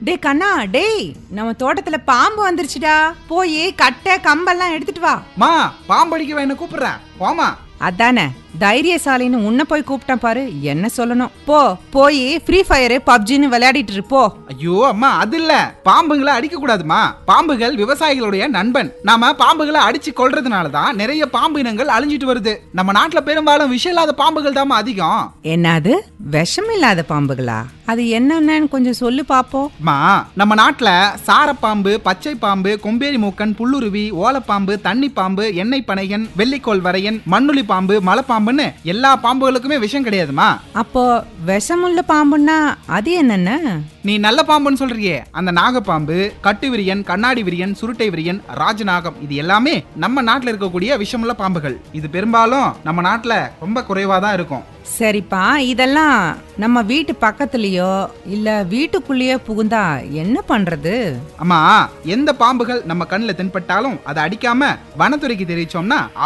டேய் கண்ணா டேய் நம்ம தோட்டத்துல பாம்பு வந்துருச்சுடா போய் கட்டை கம்பெல்லாம் எடுத்துட்டு வா மா பாம்படிக்க என்ன கூப்பிடுறேன் போமா அதானே தைரியசாலின்னு உன்னை போய் கூப்பிட்டேன் பாரு என்ன சொல்லணும் போ போய் ஃப்ரீ ஃபயரு பப்ஜின்னு விளையாடிட்டு இரு, போ ஐயோ அம்மா அது இல்ல பாம்புங்களை அடிக்க கூடாதுமா பாம்புகள் விவசாயிகளுடைய நண்பன் நாம பாம்புகளை அடிச்சு கொல்றதுனால தான் நிறைய பாம்பு இனங்கள் அழிஞ்சிட்டு வருது நம்ம நாட்டுல பெரும்பாலும் விஷம் இல்லாத பாம்புகள் தாமா அதிகம் என்னது விஷம் இல்லாத பாம்புகளா அது என்னென்னு கொஞ்சம் சொல்லு பாப்போம் அம்மா நம்ம நாட்டுல சாரப்பாம்பு பச்சை பாம்பு கொம்பேரி மூக்கன் புல்லுருவி ஓலப்பாம்பு தண்ணி பாம்பு எண்ணெய் பனையன் வெள்ளிக்கோள் வரையன் மண்ணுளி பாம்பு மலைப்பாம்புன்னு எல்லா பாம்புகளுக்குமே விஷம் கிடையாதுமா அப்போ விஷமுள்ள பாம்புன்னா அது என்னென்ன நீ நல்ல பாம்புன்னு சொல்றியே அந்த நாகப்பாம்பு கட்டு விரியன் கண்ணாடி விரியன் சுருட்டை விரியன் ராஜநாகம் இது எல்லாமே நம்ம நாட்டுல இருக்கக்கூடிய விஷமுள்ள பாம்புகள் இது பெரும்பாலும் நம்ம நாட்டுல ரொம்ப குறைவா தான் இருக்கும் சரிப்பா இதெல்லாம் நம்ம வீட்டு பக்கத்துலயோ இல்ல வீட்டுக்குள்ளேயோ புகுந்தா என்ன பண்றது அம்மா எந்த பாம்புகள் நம்ம கண்ணுல தென்பட்டாலும் அதை அடிக்காம வனத்துறைக்கு தெரிவிச்சோம்னா